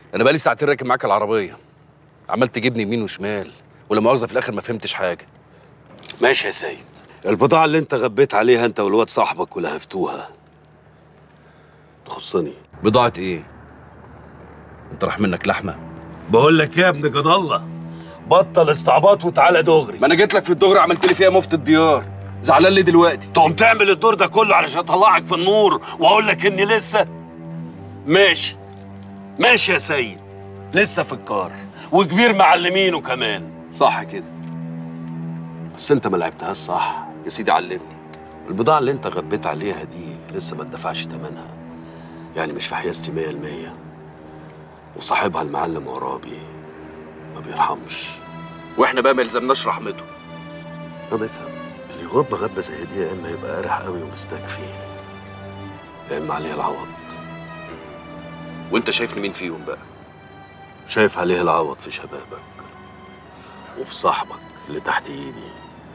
انا بقالي ساعتين راكب معاك العربيه عمال تجيبني يمين وشمال ولا مؤاخذه في الاخر ما فهمتش حاجه ماشي يا سيد البضاعة اللي انت غبيت عليها انت والواد صاحبك ولهفتوها تخصني بضاعه ايه انت راح منك لحمه بقول لك يا ابن جد الله بطل استعباط وتعالى دغري ما انا جيت لك في الدغري عملت لي فيها مفتي الديار زعلان ليه دلوقتي تقوم تعمل الدور ده كله علشان اطلعك في النور واقول لك اني لسه ماشي ماشي يا سيد لسه في الكار وكبير معلمينه كمان صح كده بس انت ما لعبتهاش صح يا سيدي علمني البضاعة اللي انت غبيت عليها دي لسه ما اتدفعش تمنها يعني مش في حيازتي مية المية وصاحبها المعلم عرابي ما بيرحمش واحنا بقى ما يلزمناش رحمته ما بفهم اللي يغب غبة زي دي يا اما يبقى قارح قوي ومستكفي يا اما عليه العوض وانت شايفني مين فيهم بقى شايف عليه العوض في شبابك وفي صاحبك اللي تحت ايدي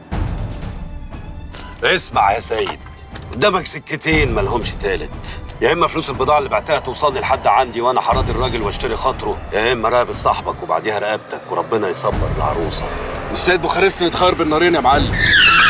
اسمع يا سيد قدامك سكتين ملهمش تالت يا اما فلوس البضاعه اللي بعتها توصلني لحد عندي وانا هراضي الراجل واشتري خاطره يا اما راقب صاحبك وبعديها رقبتك وربنا يصبر العروسه مش سيد بوخارست نتخير بالنارين يا معلم